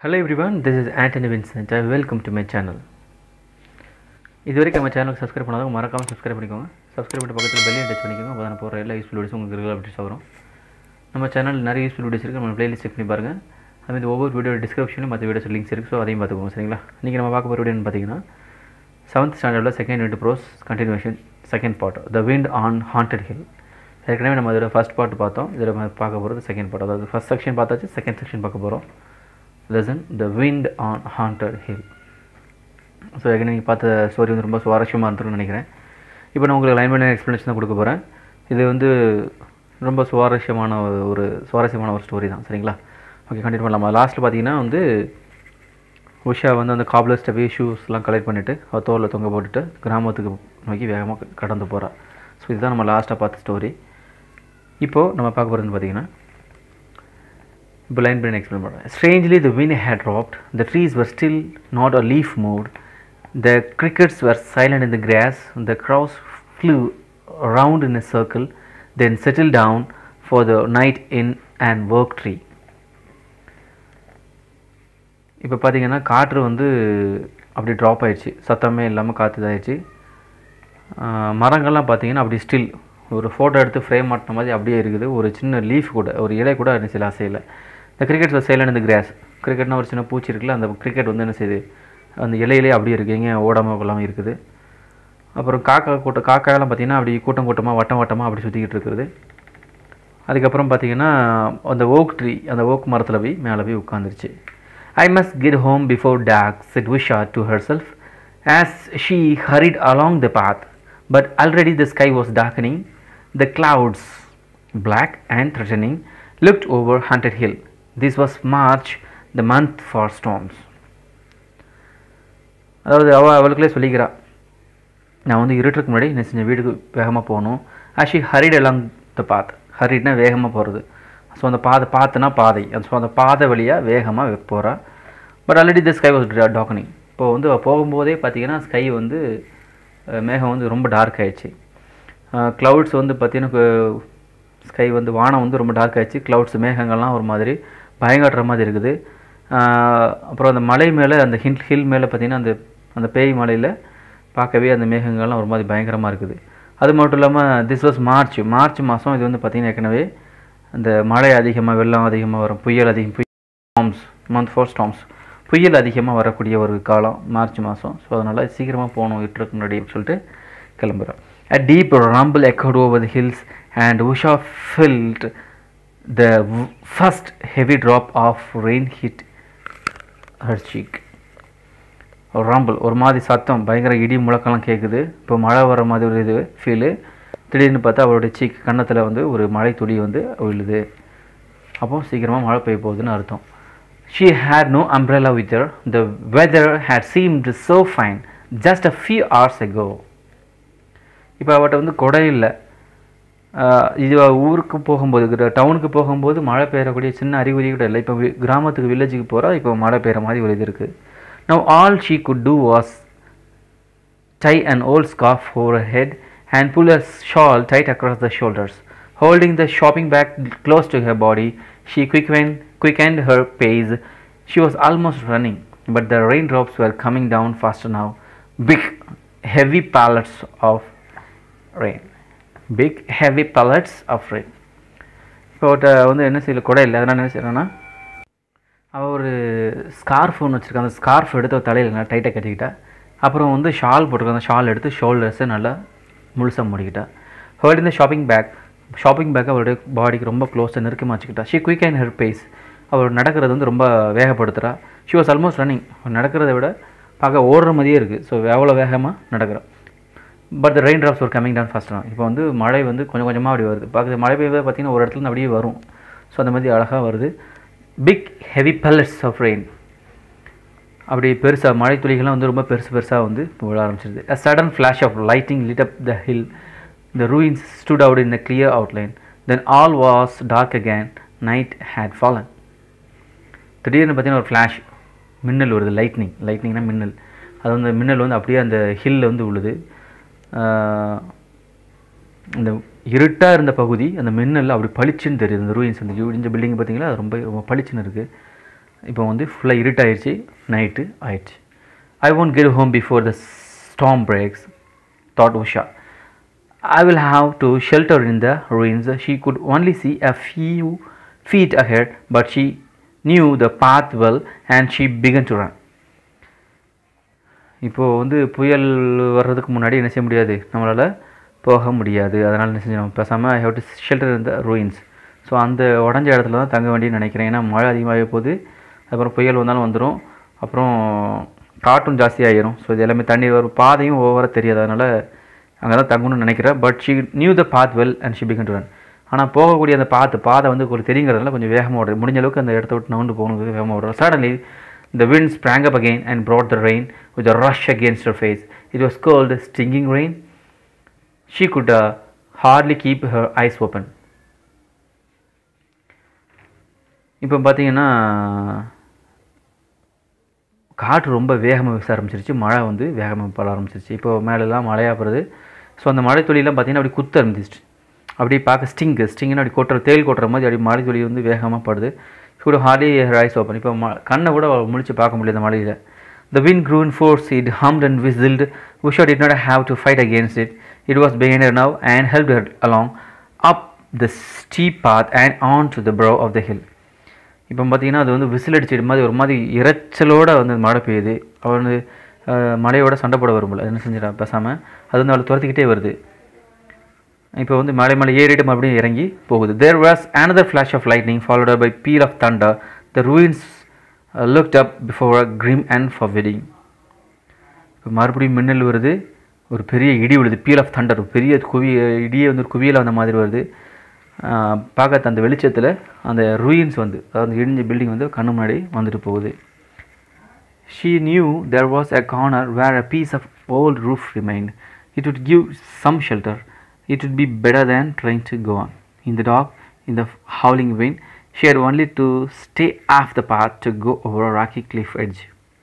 Hello everyone this is Antony Vincent I welcome to my channel இது வரைக்கும் நம்ம சேனலுக்கு சப்ஸ்கிரைப் பண்ணாதவங்க மறக்காமல் சப்ஸ்கிரைப் பண்ணிக்கோங்க சப்ஸ்கிரைப் பண்ணி பக்கத்தில் பெல்லையும் டச் பண்ணிக்கோங்க அப்போ தான் போகிற எல்லா யூஸ்ஃபுல் வீடியோஸும் உங்களுக்கு ரெகுலர் அப்டேட்ஸ் வரும் நம்ம சேனல் நிறைய யூஸ்ஃபுல் வீடியோஸ் இருக்குது நம்ம பிளேலிஸ்ட் செக் பண்ணி பாருங்கள் அது மாதிரி ஒவ்வொரு வீடியோ டிஸ்கிரிப்ஷனில் மற்ற வீடியோஸ் லிங்க்ஸ் இருக்குது ஸோ அதையும் பார்த்துக்கோங்க சரிங்களா இன்றைக்கி நம்ம பார்க்க போகிற வீடியோன்னு பார்த்தீங்கன்னா செவன்த் ஸ்டாண்டர்டில் second unit prose continuation second part the wind on haunted hill ஏற்கனவே நம்ம இதோட ஃபஸ்ட் பார்ட் பார்த்தோம் இதில் நம்ம பார்க்க போகிறது செகண்ட் பார்ட் அதாவது ஃபஸ்ட் செக்ஷன் பார்த்தாச்சு செகண்ட் செக்ஷன் பார்க்க போகிறோம் lesson the wind on haunted hill so ஏற்கனவே நீங்கள் பார்த்த ஸ்டோரி வந்து ரொம்ப சுவாரஸ்யமாக இருந்திருக்குன்னு நினைக்கிறேன் இப்போ நான் உங்களுக்கு லைன் பை லைன் எக்ஸ்ப்ளனேஷன் தான் கொடுக்க போகிறேன் இது வந்து ரொம்ப சுவாரஸ்யமான ஒரு- ஒரு சுவாரஸ்யமான ஒரு ஸ்டோரி தான் சரிங்களா ஓகே கண்டினியூ பண்ணலாமா லாஸ்ட்டில் பார்த்தீங்கன்னா வந்து உஷா வந்து அந்த காப்லர்ஸ்ட்டை போய் ஷூஸ்லாம் கலெக்ட் பண்ணிவிட்டு அவள் தோலில் தொங்க போட்டுட்டு கிராமத்துக்கு நோக்கி வேகமாக கடந்து போகிறா ஸோ இதுதான் நம்ம லாஸ்ட்டாக பார்த்த ஸ்டோரி இப்போது நம்ம பார்க்க போகிறது பார்த்தீங்கன்னா இப்போ லைன் பண்ணி எக்ஸ்பிளைன் பண்ணுறேன் strangely the wind had dropped the trees were still not a leaf moved the crickets were silent in the grass the crows flew around in a circle then settled down for the night in an work tree இப்போ பார்த்தீங்கன்னா காற்று வந்து அப்படி drop ஆயிடுச்சு சத்தமே இல்லாமல் காற்று இதாயிடுச்சு ஆஹ் மரங்கள்லாம் பார்த்தீங்கன்னா அப்படி ஸ்டில் ஒரு ஃபோட்டோ எடுத்து ஃப்ரேம் மாட்டின மாதிரி அப்படியே இருக்குது ஒரு சின்ன லீஃப் கூட ஒரு இலை கூட என்ன செய்யல அசையல இந்த கிரிக்கெட் சைலண்ட் இந்த கிராஸ் கிரிக்கெட்னா ஒரு சின்ன பூச்சி இருக்குல்ல அந்த கிரிக்கெட் வந்து என்ன செய்யுது அந்த இலையிலே அப்படியே இருக்குது எங்கேயும் ஓடாமல் கொள்ளாமல் இருக்குது அப்புறம் காக்கா கூட்டம் காக்காயெல்லாம் பார்த்தீங்கன்னா அப்படி கூட்டம் கூட்டமாக வட்டம் வட்டமாக அப்படி சுற்றிக்கிட்டு இருக்குது அதுக்கப்புறம் பார்த்தீங்கன்னா அந்த ஓக் ட்ரீ அந்த ஓக் மரத்தில் போய் மேலே போய் உட்காந்துருச்சு I must get home before dark said Usha to herself as she hurried along the path but already the sky was darkening the clouds black and threatening looked over Haunted Hill. This was March, the month for storms. அதாவது அவள் அவளுக்குள்ளே சொல்லிக்கிறா நான் வந்து இருட்டுக்கு முன்னாடி என்ன செஞ்ச வீட்டுக்கு வேகமாக போகணும் ஆக்சுவலி ஹரிட் எல்லாம் த பாத் ஹரிட்னா வேகமாக போகிறது ஸோ அந்த பாதை பாத்துனா பாதை அந்த ஸோ அந்த பாதை வழியாக வேகமாக போகிறா but already the sky was darkening இப்போ வந்து அவ போகும்போதே பார்த்தீங்கன்னா ஸ்கை வந்து அஹ், மேகம் வந்து ரொம்ப டார்க் ஆயிடுச்சு க்ளவுட்ஸ் வந்து பார்த்தீங்கன்னா ஸ்கை வந்து வானம் வந்து ரொம்ப டார்க் ஆயிடுச்சு க்ளவுட்ஸ் மேகங்கள்லாம் ஒரு மாதிரி பயங்காட்டுற மாதிரி இருக்குது ஆஹ் அப்புறம் அந்த மலை மேலே அந்த ஹில் ஹில் மேலே பார்த்தீங்கன்னா அந்த அந்த பேய் மலையில் பார்க்கவே அந்த மேகங்கள்லாம் ஒரு மாதிரி பயங்கரமாக இருக்குது அது மட்டும் இல்லாமல் திஸ் வாஸ் மார்ச் மார்ச் மாதம் இது வந்து பார்த்திங்கன்னா ஏற்கனவே அந்த மழை அதிகமாக வெள்ளம் அதிகமாக வரும் புயல் அதிகம் புயல் ஸ்டாம்ஸ் மந்த் ஃபோர் ஸ்டாம்ஸ் புயல் அதிகமாக வரக்கூடிய ஒரு காலம் மார்ச் மாதம் ஸோ அதனால் சீக்கிரமாக போகணும் இட்டுருக்கு முன்னாடி அப்படின்னு சொல்லிட்டு கிளம்புறோம் A deep rumble echoed over the hills and Usha felt the w- first heavy drop of rain hit her cheek. ஒரு ரம்பிள் ஒரு மாதிரி சத்தம் பயங்கர இடி முழக்கம்லாம் கேட்குது இப்போ மழை வர மாதிரி ஒரு இது ஃபீலு திடீர்னு பார்த்தா அவளுடைய சீக் கன்னத்தில் வந்து ஒரு மழை துளி வந்து விழுது அப்போ சீக்கிரமாக மழை பெய்ய போகுதுன்னு அர்த்தம் she had no umbrella with her the weather had seemed so fine just a few hours ago இப்போ அவட்ட வந்து கொடை இல்லை ஆஹ் இது அவ ஊருக்கு போகும்போது கிர- டவுனுக்கு போகும்போது மழை பெய்யக்கூடிய சின்ன அறிகுறி கூட இல்லை இப்போ வி- கிராமத்துக்கு வில்லேஜுக்கு போகிறா இப்போ மழை பெய்கிற மாதிரி ஒரு இது இருக்குது now all she could do was tie an old scarf over her head and pull a shawl tight across the shoulders. Holding the shopping bag close to her body, she quickened, quickened her pace. She was almost running, but the raindrops were coming down faster now. Big, heavy pallets of rain. Big, heavy pallets of rain. இப்போ அவட்ட வந்து என்ன செய்யல கூட இல்லை அதனால் என்ன செய்யறான்னா அவள் ஒரு ஸ்கார்ஃப் ஒன்று வச்சுருக்கா அந்த ஸ்கார்ஃப் எடுத்து அவ தலையில் நல்லா டைட்டாக கட்டிக்கிட்டா அப்புறம் வந்து ஷால் போட்டிருக்கா அந்த ஷால் எடுத்து ஷோல்டர்ஸை நல்லா முழுசாக மூடிக்கிட்டா ஹர்ட் இந்த ஷாப்பிங் பேக் ஷாப்பிங் பேக் அவளுடைய பாடிக்கு ரொம்ப க்ளோஸாக நெருக்கமாக வச்சுக்கிட்டா she quickened her pace அவள் நடக்கிறது வந்து ரொம்ப வேகப்படுத்துகிறா ஷி வாஸ் ஆல்மோஸ்ட் ரன்னிங் நடக்கிறத விட பார்க்க ஓடுற மாதிரியே இருக்குது ஸோ எவ்வளோ வேகமாக நடக்கிறா பட் த ரெயின் ட்ராப்ஸ் ஒரு கம்மிங் டவுன் ஃபாஸ்ட்டாக இப்போ வந்து மழை வந்து கொஞ்சம் கொஞ்சமாக அப்படி வருது பார்க்குறது மழை பெய்யும்போது பார்த்தீங்கன்னா ஒரு இடத்துல இருந்து அப்படியே வரும் ஸோ அந்த மாதிரி அழகாக வருது big heavy pellets of rain அப்படி பெருசாக மழை துளிகள்லாம் வந்து ரொம்ப பெருசு பெருசாக வந்து இப்போ விழ ஆரம்பிச்சிருது a sudden flash of lighting lit up the hill the ruins stood out in a clear outline then all was dark again night had fallen திடீர்னு பார்த்தீங்கன்னா ஒரு ஃப்ளாஷ் மின்னல் வருது லைட்னிங் லைட்னிங்னா மின்னல் அது வந்து மின்னல் வந்து அப்படியே அந்த ஹில்ல வந்து விழுது ஆஹ் இந்த இருட்டாக இருந்த பகுதி அந்த மின்னல் அப்படி பளிச்சுன்னு தெரியுது அந்த ரூயின்ஸ் அந்த இடிஞ்ச பில்டிங் பார்த்தீங்களா அது ரொம்ப ரொம்ப பளிச்சுன்னு இருக்குது இப்போ வந்து ஃபுல்லாக இருட்டாயிடுச்சு நைட்டு ஆயிடுச்சு I won't get home before the storm breaks thought Usha I will have to shelter in the ruins. She could only see a few feet ahead, but she knew the path well and she began to run. இப்போது வந்து புயல் வர்றதுக்கு முன்னாடி என்ன செய்ய முடியாது நம்மளால் போக முடியாது அதனால் என்ன செஞ்சோம் பேசாமல் ஐ ஹவ் டு ஷெல்டர் இந்த ரூயின்ஸ் ஸோ அந்த உடஞ்ச இடத்துல தான் தங்க வேண்டியன்னு நினைக்கிறேன் ஏன்னா மழை அதிகமாக போகுது அப்புறம் புயல் வந்தாலும் வந்துடும் அப்புறம் காற்றும் ஜாஸ்தியாகிடும் ஸோ இது எல்லாமே தண்ணி வரும் பாதையும் ஓவராக தெரியாது அதனால் அங்கே தான் தங்கணும்னு நினைக்கிறேன் but she knew the path well and she began to run ஆனால் போகக்கூடிய அந்த பாத்து பாதை வந்து ஒரு தெரியுங்கிறதுனால கொஞ்சம் வேகமாக ஓடுறது முடிஞ்ச அளவுக்கு அந்த இடத்த விட்டு நவுண்டு போகணும் வேகமாக ஓடுறது suddenly the wind sprang up again and brought the rain with a rush against her face. It was cold, stinging rain. She could uh, hardly keep her eyes open. இப்போ பார்த்தீங்கன்னா காற்று ரொம்ப வேகமாக வீச ஆரம்பிச்சிருச்சு மழை வந்து வேகமாக பட ஆரம்பிச்சிருச்சு இப்போ மேலெல்லாம் மழையாக போகிறது ஸோ அந்த மழை துளியெல்லாம் பார்த்தீங்கன்னா அப்படி குத்த ஆரம்பிச்சிருச்சு அப்படியே பார்க்க ஸ்டிங்கு ஸ்டிங்னு அப்படி கொட்டுற தேல் கொட்டுற மாதிரி அப்படி மழை துளி வந்து வேகமாக படுது கூட ஹார்லி ஐஸ் ஓப்பன் இப்போ ம கண்ணை கூட முழிச்சு பார்க்க முடியல அந்த மழையில் The wind grew in force, it hummed and whistled. Usha did not have to fight against it. It was behind her now and helped her along up the steep path and on to the brow of the hill. இப்போ பார்த்தீங்கன்னா அது வந்து whistle அடிச்சிட்டு மாதிரி ஒரு மாதிரி இரைச்சலோட வந்து மழை பெய்யுது அவள் வந்து அஹ், மழையோட சண்டை போட வரும்போல என்ன செஞ்சிடா பேசாமல் அது வந்து அவளை துரத்திக்கிட்டே வருது இப்போ வந்து மலை மலை ஏறிட்டு மறுபடியும் இறங்கி போகுது there was another flash of lightning followed by peal of thunder the ruins uh, looked up before a grim and forbidding இப்போ மறுபடியும் மின்னல் வருது ஒரு பெரிய இடி விழுது பீல் ஆஃப் தண்டர் பெரிய குவி இடியே வந்து ஒரு குவியல் வந்த மாதிரி வருது ஆஹ் பார்க்க அந்த வெளிச்சத்தில் அந்த ruins வந்து அதாவது இடிஞ்ச பில்டிங் வந்து கண்ணு முன்னாடி வந்துட்டு போகுது She knew there was a corner where a piece of old roof remained. It would give some shelter. It would be better than trying to go on. In the dark, in the howling wind, she had only to stay off the path to go over a rocky cliff edge.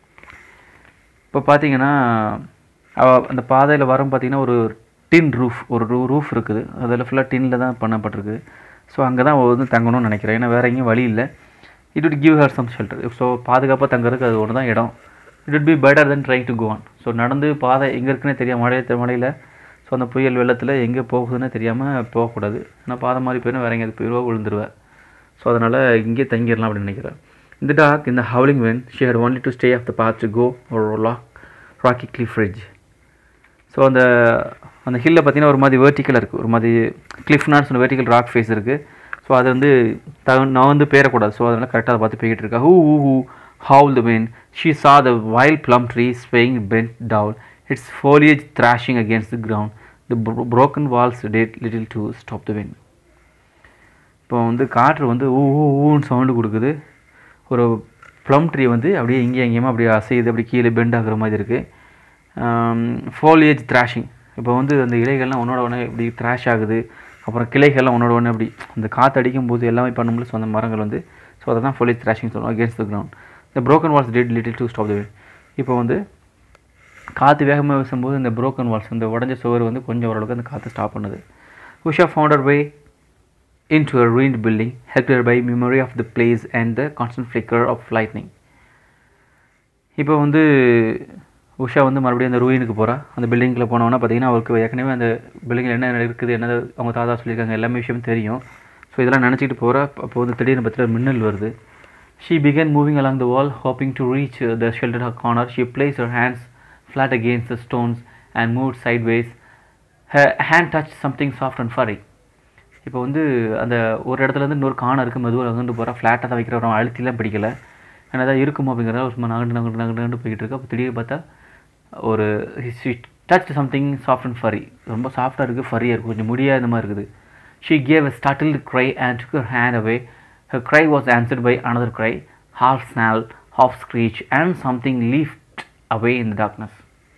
இப்போ பார்த்தீங்கன்னா அவ அந்த பாதையில் வரும் பார்த்தீங்கன்னா ஒரு டின் roof ஒரு ரூ ரூஃப் இருக்குது அதில் ஃபுல்லாக டின்னில் தான் பண்ணப்பட்டிருக்கு ஸோ அங்கே தான் அவ வந்து தங்கணும்னு நினைக்கிறேன் ஏன்னா வேறு எங்கேயும் வழி இல்லை it would give her some shelter so பாதுகாப்பாக தங்குறதுக்கு அது ஒன்று தான் இடம் it would be better than trying to go on so நடந்து பாதை எங்கே இருக்குன்னே தெரியாம மழைய மழையில் ஸோ அந்த புயல் வெள்ளத்தில் எங்கே போகுதுன்னு தெரியாமல் போகக்கூடாது ஆனால் பாதை மாதிரி போயிடும் வேற எங்கேயாவது போயிடுவா விழுந்துருவேன் ஸோ அதனால் இங்கே தங்கிடலாம் அப்படின்னு நினைக்கிறேன் இந்த டாக் இந்த howling when she had only to stay off the path to go or lock rocky cliff ridge ஸோ அந்த அந்த ஹில்லில் பார்த்தீங்கன்னா ஒரு மாதிரி வேர்ட்டிக்கலாக இருக்குது ஒரு மாதிரி கிளிஃப்னான்னு சொன்ன வெர்டிக்கல் ராக் ஃபேஸ் இருக்குது ஸோ அது வந்து த நான் வந்து பேரக்கூடாது ஸோ அதனால் கரெக்டாக அதை பார்த்து போய்கிட்டு இருக்கா hoo hoo hoo howl the wind she saw the wild plum tree swaying bent down its foliage thrashing against the ground the bro- broken walls did little to stop the wind இப்போ வந்து காற்று வந்து ஊ ஊ ஊன்னு sound கொடுக்குது ஒரு plum tree வந்து அப்படியே இங்கேயும் எங்கேயுமா அப்படியே அசையுது அப்படி கீழே பெண்ட் ஆகுற மாதிரி இருக்குது ஃபோலியேஜ் த்ராஷிங் இப்போ வந்து அந்த இலைகள்லாம் ஒன்றோட ஒன்று இப்படி த்ராஷ் ஆகுது அப்புறம் கிளைகள்லாம் ஒன்றோட ஒன்று அப்படி அந்த காற்று அடிக்கும் போது எல்லாமே பண்ணும்போது ஸோ அந்த மரங்கள் வந்து ஸோ அதை தான் ஃபோலியேஜ் த்ராஷிங் சொல்லுவோம் அகேன்ஸ்ட் த கிரவுண்ட் இந்த broken walls did little to stop the wind இப்போ வந்து காற்று வேகமாக வீசும்போது இந்த broken வால்ஸ் இந்த உடஞ்ச சுவர் வந்து கொஞ்சம் ஓரளவுக்கு அந்த காற்று ஸ்டாப் பண்ணுது Usha found her way into a ruined building, helped her by memory of the place and the constant flicker of lightning. இப்போ வந்து உஷா வந்து மறுபடியும் அந்த ரூயினுக்கு போகிறா அந்த பில்டிங்கில் போனோன்னா பார்த்தீங்கன்னா அவருக்கு ஏற்கனவே அந்த பில்டிங்கில் என்ன இருக்குது என்ன அவங்க தாத்தா சொல்லியிருக்காங்க எல்லாமே விஷயம் தெரியும் ஸோ இதெல்லாம் நினச்சிட்டு போகிறா அப்போ வந்து திடீர்னு பற்றில மின்னல் வருது she began moving along the wall hoping to reach uh, the sheltered corner she placed her hands flat against the stones and moved sideways her hand touched something soft and furry இப்போ வந்து அந்த ஒரு இடத்துல இருந்து இன்னொரு காணம் இருக்குது மெதுவாக நகர்ந்து போகிறா ஃப்ளாட்டாக தான் வைக்கிறோம் அழுத்திலாம் பிடிக்கல ஏன்னா ஏதாவது இருக்குமோ அப்படிங்கிறத ஒரு சும்மா நகண்டு நகண்டு நகண்டு நகண்டு போய்கிட்டு இருக்கு அப்போ திடீர்னு பார்த்தா ஒரு touch something soft and furry ரொம்ப சாஃப்டாக இருக்குது ஃபரியாக இருக்குது கொஞ்சம் முடியா இந்த மாதிரி இருக்குது she gave a startled cry and took her hand away her cry was answered by another cry half snarl half screech and something leaped away in the darkness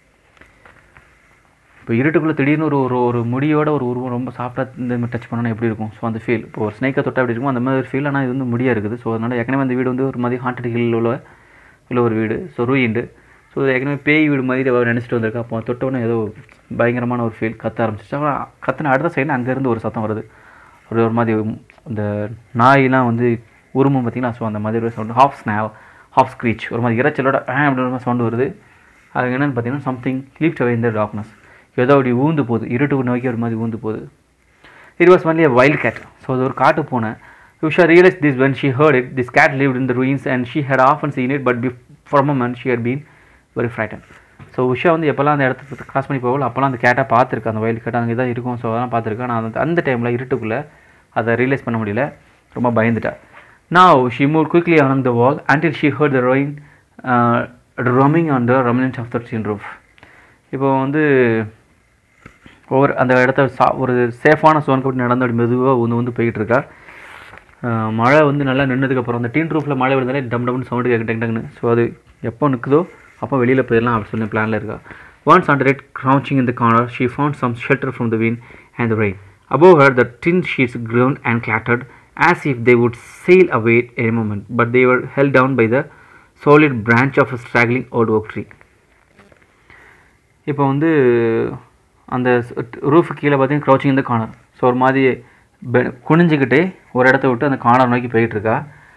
இப்போ இருட்டுக்குள்ளே திடீர்னு ஒரு ஒரு ஒரு முடியோட ஒரு உருவம் ரொம்ப சாஃப்டாக இந்த மாதிரி டச் பண்ணோன்னா எப்படி இருக்கும் ஸோ அந்த ஃபீல் இப்போ ஒரு ஸ்னேக்கை தொட்டா எப்படி இருக்கும் அந்த மாதிரி ஃபீல் ஆனால் இது வந்து முடியாக இருக்குது ஸோ அதனால் ஏற்கனவே அந்த வீடு வந்து ஒரு மாதிரி ஹாண்டட் ஹில் உள்ள உள்ள ஒரு வீடு ஸோ ரூயிண்டு ஸோ ஏற்கனவே பேய் வீடு மாதிரி அவள் நினச்சிட்டு வந்திருக்கா அப்போ தொட்டவுடனே ஏதோ பயங்கரமான ஒரு ஃபீல் கத்த ஆரம்பிச்சிச்சு அவன் கத்தின அடுத்த சைடு அங்கேருந்து ஒரு சத்தம் வருது ஒரு ஒரு மாதிரி இந்த நாயெலாம் வந்து உருமும் பார்த்தீங்கன்னா ஸோ அந்த மாதிரி ஒரு sound half snarl half screech ஒரு மாதிரி இறைச்சலோட ஆ அப்படின்ற மாதிரி சவுண்டு வருது அது என்னென்னு பார்த்தீங்கன்னா சம்திங் லீப்ட் அவே இந்த டார்க்னஸ் ஏதோ அப்படி ஊந்து போகுது இருட்டுக்கு நோக்கி ஒரு மாதிரி ஊந்து போகுது it was only a wild cat so அது ஒரு காட்டு பூனை Usha realise this when she heard it this cat lived in the ruins and she had often seen it but bef- for a moment she had been very frightened so Usha வந்து எப்போல்லாம் அந்த இடத்துக்கு cross பண்ணி போகல அப்போல்லாம் அந்த கேட்டை பார்த்துருக்கு அந்த வயல் கேட் அங்கே தான் இருக்கும் ஸோ அதெல்லாம் பார்த்துருக்கேன் ஆனால் அந்த அந்த டைமில் இருட்டுக்குள்ளே அதை ரியலைஸ் பண்ண முடியல ரொம்ப பயந்துட்டா now she moved quickly along the wall until she heard the ruin uh, drumming on the remnants of the tin roof இப்போ வந்து ஒவ்வொரு அந்த இடத்த சா ஒரு சேஃபான சோனுக்கு அப்படி நடந்து அப்படி மெதுவாக வந்து வந்து போய்கிட்டு இருக்கா அஹ் மழை வந்து நல்லா நின்னதுக்கப்புறம் அந்த டீன் ரூஃபில் மழை விழுந்தாலே டம் டம்னு சவுண்டு கேட்க டங் டங்னு ஸோ அது எப்போ நிற்குதோ அப்போ வெளியில் போயிடலாம் அப்படி சொல்லி பிளானில் இருக்கா once under it crouching in the corner she found some shelter from the wind and the rain above her the tin sheets groaned and clattered as if they would sail away at any moment but they were held down by the solid branch of a straggling old oak tree இப்போ வந்து அந்த roof கீழே பார்த்தீங்கன்னா crouching இந்த corner so ஒரு மாதிரி பெ- குனிஞ்சுக்கிட்டே ஒரு இடத்த விட்டு அந்த கார்னர் நோக்கி போயிட்டு இருக்கா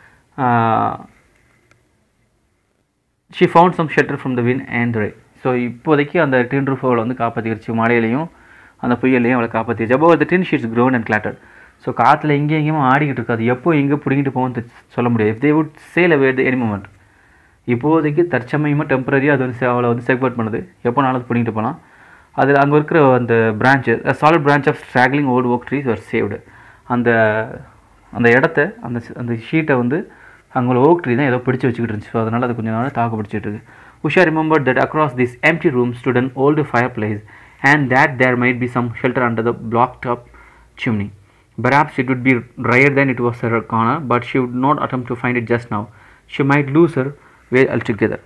she found some shelter from the wind and rain so இப்போதைக்கு அந்த டின் ரூஃப் அவளை வந்து காப்பாற்றிருச்சு மழையிலையும் அந்த புயல்லையும் அவளை காப்பாற்றிருச்சு அப்போ the tin sheets grown and clatter so காற்றுல எங்கேயும் எங்கேயும் ஆடிக்கிட்டு இருக்காது எப்போ எங்கே பிடிங்கிட்டு போகும்னு தெ- சொல்ல முடியாது if they would sail away at any moment இப்போதைக்கு தற்சமயமாக டெம்பரரியாக அது வந்து se- அவளை வந்து செக்பர்ட் பண்ணுது எப்போ நாளும் பிடிங்கிட்டு போகலாம் அதில் அங்கே இருக்கிற அந்த branch solid branch of straggling old oak trees are saved அந்த அந்த இடத்த அந்த ஸ்- அந்த ஷீட்டை வந்து அங்கே ஓக் ட்ரீ தான் ஏதோ பிடிச்சி வச்சுக்கிட்டு இருந்துச்சு ஸோ அதனால் அது கொஞ்சம் நாள் தாக்கு பிடிச்சிட்டு இருக்கு Usha remember that across this empty room stood an old fireplace and that there might be some shelter under the block top chimney. Perhaps it would be drier than it was at her corner, but she would not attempt to find it just now. She might lose her way altogether.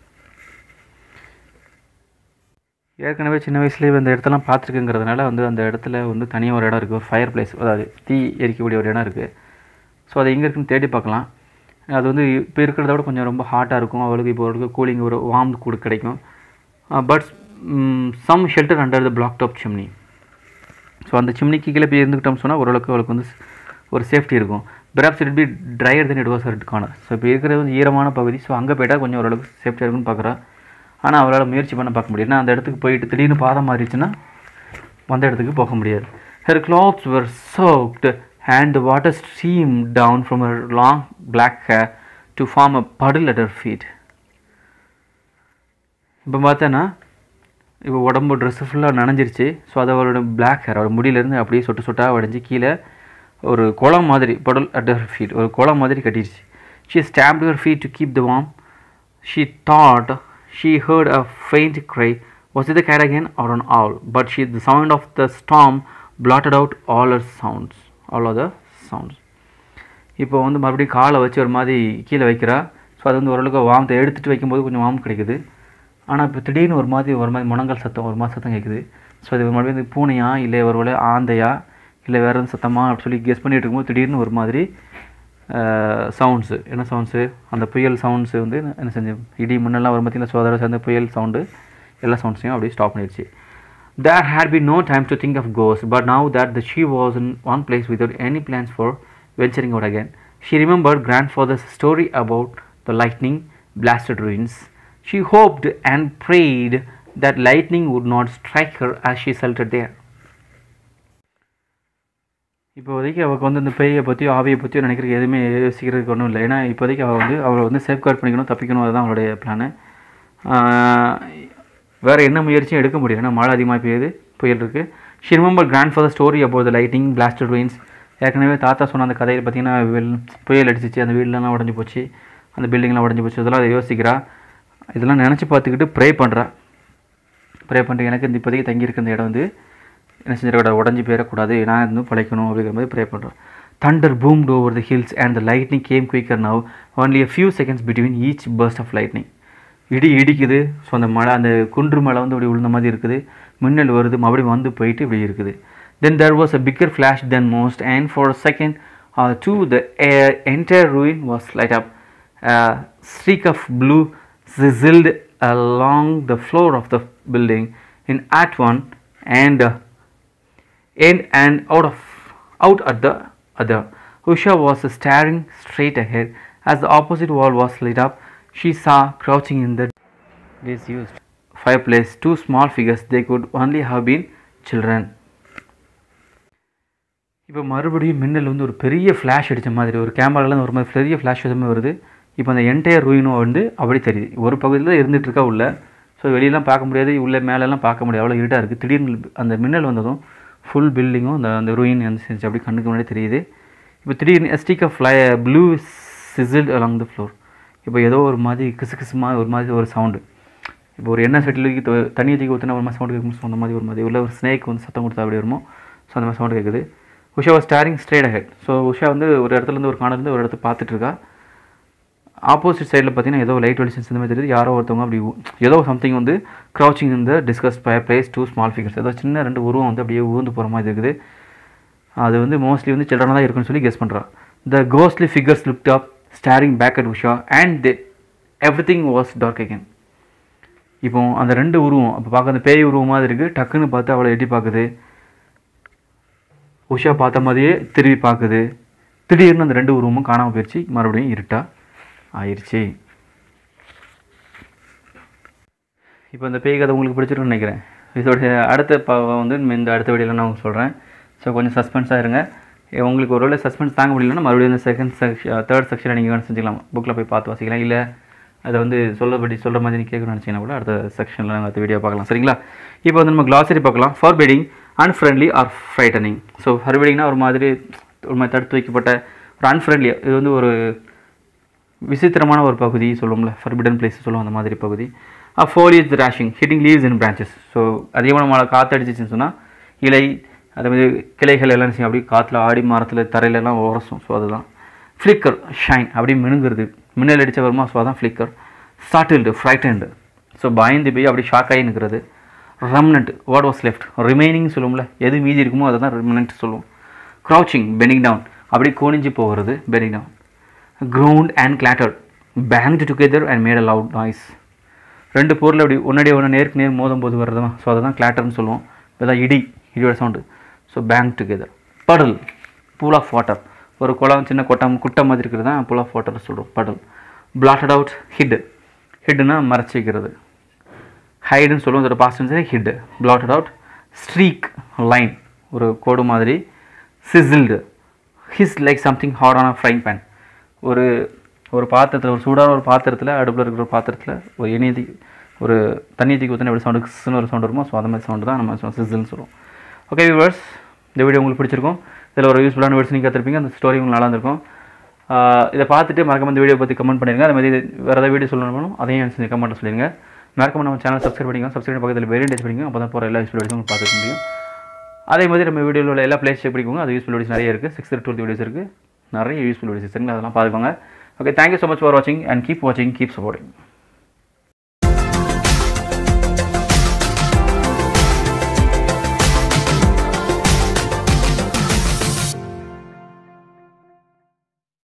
ஏற்கனவே சின்ன வயசுலேயே இந்த இடத்தெல்லாம் பார்த்துருக்குங்கிறதுனால வந்து அந்த இடத்துல வந்து தனியாக ஒரு இடம் இருக்குது ஒரு ஃபயர் பிளேஸ் அதாவது தீ எரிக்கக்கூடிய ஒரு இடம் இருக்குது ஸோ அது எங்கே இருக்குன்னு தேடி பார்க்கலாம் அது வந்து இப்போ இருக்கிறத விட கொஞ்சம் ரொம்ப ஹாட்டாக இருக்கும் அவளுக்கு இப்போ ஒரு கூலிங் ஒரு வார்ம் கூட கிடைக்கும் but some shelter under the black top chimney so அந்த சிம்னிக்கு கீழே போய் இருந்துக்கிட்டோம்னு சொன்னால் ஓரளவுக்கு அவளுக்கு வந்து ஒரு சேஃப்டி இருக்கும் perhaps it be drier then it was her corner so இப்போ இருக்கிறது வந்து ஈரமான பகுதி ஸோ அங்கே போயிட்டால் கொஞ்சம் ஓரளவுக்கு சேஃப்டியாக இருக்குன்னு பார்க்குறா ஆனால் அவளால் முயற்சி பண்ண பார்க்க முடியும் ஏன்னா அந்த இடத்துக்கு போயிட்டு திடீர்னு பாதம் மாறிடுச்சுன்னா வந்த இடத்துக்கு போக முடியாது her clothes were soaked and the water streamed down from her long black hair to form a puddle at her feet இப்போ பார்த்தேன்னா இப்போ உடம்பு ட்ரெஸ்ஸு ஃபுல்லாக நனைஞ்சிருச்சு ஸோ அது அவளோட பிளாக் ஹேர் அவள் முடியிலேருந்து அப்படியே சொட்டு சொட்டாக வடிஞ்சு கீழே ஒரு குளம் மாதிரி படல் அட் ஹர் ஃபீட் ஒரு குளம் மாதிரி கட்டிடுச்சு she stamp her feet to keep the warm she thought she heard a faint cry was it the cat again or an owl but she the sound of the storm blotted out all her sounds all other sounds இப்போ வந்து மறுபடியும் காலை வச்சு ஒரு மாதிரி கீழே வைக்கிறா so அது வந்து ஓரளவுக்கு வாமத்தை எடுத்துகிட்டு வைக்கும்போது கொஞ்சம் வாம் கிடைக்குது ஆனால் இப்போ திடீர்னு ஒரு மாதிரி ஒரு மாதிரி முனங்கல் சத்தம் ஒரு மாதிரி சத்தம் கேட்குது ஸோ இது மறுபடியும் இந்த பூனையா இல்லை ஒரு வேளை ஆந்தையா இல்லை வேறு எதுவும் சத்தமா அப்படி சொல்லி கெஸ் பண்ணிட்டு இருக்கும்போது திடீர்னு ஒரு மாதிரி சவுண்ட்ஸு என்ன சவுண்ட்ஸு அந்த புயல் சவுண்ட்ஸு வந்து என்ன செஞ்சு இடி முன்னெல்லாம் வரும் பார்த்தீங்கன்னா ஸோ அதோட சேர்ந்த புயல் சவுண்டு எல்லா சவுண்ட்ஸையும் அப்படியே ஸ்டாப் பண்ணிடுச்சு There had been no time to think of ghosts, but now that the she was in one place without any plans for venturing out again, she remembered grandfather's story about the lightning blasted ruins. She hoped and prayed that lightning would not strike her as she sheltered there. இப்போதைக்கு அவளுக்கு வந்து இந்த பேயை பற்றியோ ஆவியை பற்றியோ நினைக்கிறதுக்கு எதுவுமே யோசிக்கிறதுக்கு ஒன்றும் இல்லை ஏன்னா இப்போதைக்கு அவள் வந்து அவளை வந்து சேஃப்கார்ட் பண்ணிக்கணும் தப்பிக்கணும் அதுதான் அவளுடைய பிளானு வேறு என்ன முயற்சியும் எடுக்க முடியல ஏன்னா மழை அதிகமாக பெய்யுது புயல் இருக்குது she remember grandfather story about the lightning blasted ruins ஏற்கனவே தாத்தா சொன்ன அந்த கதையில் பார்த்தீங்கன்னா வெல் புயல் அடிச்சிச்சு அந்த வீடுலாம் உடஞ்சி போச்சு அந்த பில்டிங்லாம் உடஞ்சி போச்சு இதெல்லாம் அதை யோசிக்கிறா இதெல்லாம் நினச்சி பார்த்துக்கிட்டு ப்ரே பண்ணுறா ப்ரே பண்ணிட்டு எனக்கு இந்த இப்போதைக்கு தங்கியிருக்க இந்த இடம் வந்து என்ன செஞ்சிடக்கூடாது உடஞ்சி போயிடக்கூடாது நான் வந்து பழைக்கணும் அப்படிங்கிற மாதிரி ப்ரே பண்ணுறோம் thunder boomed over the hills and the lightning came quicker now only a few seconds between each burst of lightning இடி இடிக்குது ஸோ அந்த மழை அந்த குன்று மலை வந்து அப்படி விழுந்த மாதிரி இருக்குது மின்னல் வருது மறுபடியும் வந்து போயிட்டு இப்படி இருக்குது then there was a bigger flash than most and for a second or two the air, entire ruin was light up a streak of blue sizzled along the floor of the building in at one and uh, in and out of out at the other. Usha was staring straight ahead as the opposite wall was lit up she saw crouching in the disused fireplace two small figures they could only have been children இப்போ மறுபடியும் மின்னல் வந்து ஒரு பெரிய flash அடித்த மாதிரி ஒரு கேமராலேருந்து ஒரு மாதிரி பெரிய ஃப்ளாஷ் அடித்த மாதிரி வருது இப்போ அந்த என்டையர் ரூயினும் வந்து அப்படி தெரியுது ஒரு பகுதியில் தான் இருந்துட்டு இருக்கா உள்ள ஸோ வெளியெல்லாம் பார்க்க முடியாது உள்ளே மேலெல்லாம் பார்க்க முடியாது அவ்வளோ இருட்டாக இருக்குது திடீர்னு அந்த மின்னல் வந்ததும் ஃபுல் பில்டிங்கும் அந்த அந்த ரூயின் வந்து செஞ்சு அப்படி கண்ணுக்கு முன்னாடி தெரியுது இப்போ திடீர்னு எஸ்டிக் fly blue sizzled along the floor இப்போ ஏதோ ஒரு மாதிரி கிசு கிசுமா ஒரு மாதிரி ஒரு சவுண்டு இப்போ ஒரு எண்ணெய் சட்டிலுக்கு தண்ணி தூக்கி ஊற்றினா ஒரு மாதிரி சவுண்டு கேட்கும் அந்த மாதிரி ஒரு மாதிரி உள்ள ஒரு ஸ்னேக் வந்து சத்தம் கொடுத்தா அப்படி வருமோ ஸோ அந்த மாதிரி சவுண்டு கேட்குது Usha was staring straight ahead so Usha வந்து ஒரு இடத்துலேருந்து ஒரு கார்னர்லேருந்து ஒரு இடத்த பார்த்துட்டு இருக்கா ஆப்போசிட் சைடில் பார்த்தீங்கன்னா ஏதோ லைட் வெளிச்சம் இந்த மாதிரி தெரியுது யாரோ ஒருத்தவங்க அப்படி ஊ- ஏதோ சம்திங் வந்து க்ரௌச்சிங் இந்த disused fireplace two small figures ஏதோ சின்ன ரெண்டு உருவம் வந்து அப்படியே ஊர்ந்து போகிற மாதிரி இருக்குது அது வந்து மோஸ்ட்லி வந்து சில்ட்ரனாக தான் இருக்குன்னு சொல்லி கெஸ் பண்ணுறா the ghostly figures looked up staring back at Usha and they everything was dark again இப்போ அந்த ரெண்டு உருவம் அப்போ பார்க்க அந்த பேய் உருவம் மாதிரி இருக்குது டக்குன்னு பார்த்து அவளை எட்டி பார்க்குது உஷா பார்த்த மாதிரியே திரும்பி பார்க்குது திடீர்னு அந்த ரெண்டு உருவமும் காணாமல் போயிடுச்சு மறுபடியும் இருட்டா ஆயிடுச்சு இப்போ இந்த பேய் கதை உங்களுக்கு பிடிச்சிருக்குன்னு நினைக்கிறேன் இதோட அடுத்த ப வந்து இந்த அடுத்த வீடியோவில் நான் உங்களுக்கு சொல்கிறேன் ஸோ கொஞ்சம் சஸ்பென்ஸாக இருங்க ஏ, உங்களுக்கு ஒருவேளை சஸ்பென்ஸ் தாங்க முடியலன்னா மறுபடியும் இந்த செகண்ட் செக்ஷன் தேர்ட் செக்ஷனை நீங்கள் வேணும் செஞ்சுக்கலாம் புக்கில் போய் பார்த்து வாசிக்கலாம் இல்லை அதை வந்து சொல்லபடி சொல்கிற மாதிரி நீங்கள் கேட்கணும்னு நினச்சிங்கன்னா கூட அடுத்த செக்ஷனில் நாங்கள் அடுத்த வீடியோ பார்க்கலாம் சரிங்களா இப்போ வந்து நம்ம கிளாசரி பார்க்கலாம் forbidding unfriendly or frightening so ஃபர்பிடிங்னா ஒரு மாதிரி ஒரு மாதிரி தடுத்து வைக்கப்பட்ட ஒரு அன்ஃப்ரெண்ட்லி இது வந்து ஒரு விசித்திரமான ஒரு பகுதி சொல்லுவோம்ல ஃபர்பிடன் பிளேஸ் சொல்லுவோம் அந்த மாதிரி பகுதி foliage thrashing hitting leaves in branches so அதிகமான மழை காற்றடிச்சிச்சுன்னு சொன்னால் இலை அதே மாதிரி கிளைகள் எல்லாம் செய்யும் அப்படியே காற்றுல ஆடி மரத்தில் தரையிலெல்லாம் உரசும் ஸோ அதுதான் ஃப்ளிக்கர் ஷைன் அப்படி மினுங்கிறது மின்னல் அடிச்ச வருமா ஸோ அதான் ஃப்ளிக்கர் ஸ்டாட்டில்டு ஃப்ரைட்டன்டு ஸோ பயந்து போய் அப்படி ஷாக் ஆகி நிற்கிறது remnant what was left remaining சொல்லுவோம்ல எது மீதி இருக்குமோ அதை தான் ரிமனண்ட் சொல்லுவோம் க்ரௌச்சிங் பெனிங் டவுன் அப்படி கோணிஞ்சு போகிறது பெனிங் down groaned and clattered banged together and made a loud noise ரெண்டு பொருள் அப்படி ஒன்னடியே ஒன்று நேருக்கு நேர் மோதும் போது வர்றதுமா ஸோ அதை தான் கிளாட்டர்னு சொல்லுவோம் இதான் இடி இடியோட sound so bang together puddle pool of water ஒரு குளம் சின்ன கொட்டம் குட்டை மாதிரி இருக்கிறது தான் பூல் ஆஃப் வாட்டர் சொல்கிறோம் படல் பிளாட்டட் அவுட் ஹிட் ஹிட்னா மறைச்சி வைக்கிறது ஹைடுன்னு சொல்லுவோம் அதோட past hid blotted out streak line ஒரு கோடு மாதிரி sizzled hiss like something hot on a frying pan ஒரு ஒரு பாத்திரத்தில் ஒரு சூடான ஒரு பாத்திரத்தில் அடுப்பில் இருக்கிற ஒரு பாத்திரத்தில் ஒரு எண்ணெய் தீ ஒரு தண்ணி தீக்கி ஊற்றின எப்படி சவுண்டு கிஸ்னு ஒரு சவுண்ட் வருமோ ஸோ அந்த மாதிரி சவுண்டு தான் நம்ம சிசில்னு சொல்லுவோம் ஓகே வியூவர்ஸ் இந்த வீடியோ உங்களுக்கு பிடிச்சிருக்கும் இதில் ஒரு யூஸ்ஃபுல்லான வேர்ட்ஸ் நீங்கள் கற்றுருப்பீங்க அந்த ஸ்டோரி உங்களுக்கு நல்லா இருந்திருக்கும் ஆஹ் இதை பார்த்துட்டு மறக்காம இந்த வீடியோ பற்றி கமெண்ட் பண்ணிடுங்க அது மாதிரி வேறு ஏதாவது வீடியோ சொல்லணும் அதையும் செஞ்சு கமெண்ட்டில் சொல்லிடுங்க மறக்காம நம்ம சேனல் சப்ஸ்கிரைப் பண்ணிக்கோங்க சப்ஸ்கிரைப் பக்கத்தில் வெரி டச் பண்ணிக்கோங்க அப்போ தான் போகிற எல்லா யூஸ்ஃபுல் வீடியோஸும் உங்களுக்கு பார்த்துக்க முடியும் அதே மாதிரி நம்ம வீடியோவில் உள்ள எல்லா பிளேஸ் செக் பண்ணிக்கோங்க அது யூஸ்ஃபுல் வீடியோஸ் நிறைய இருக்குது சிக்ஸ்த் டுவெல்த் வீடியோஸ் இருக்குது நிறைய யூஸ்ஃபுல் வீடியோஸ் இருக்குங்க அதெல்லாம் பார்த்துக்கோங்க okay thank you so much for வாட்சிங் அண்ட் கீப் வாட்சிங் கீப் சப்போர்ட்டிங்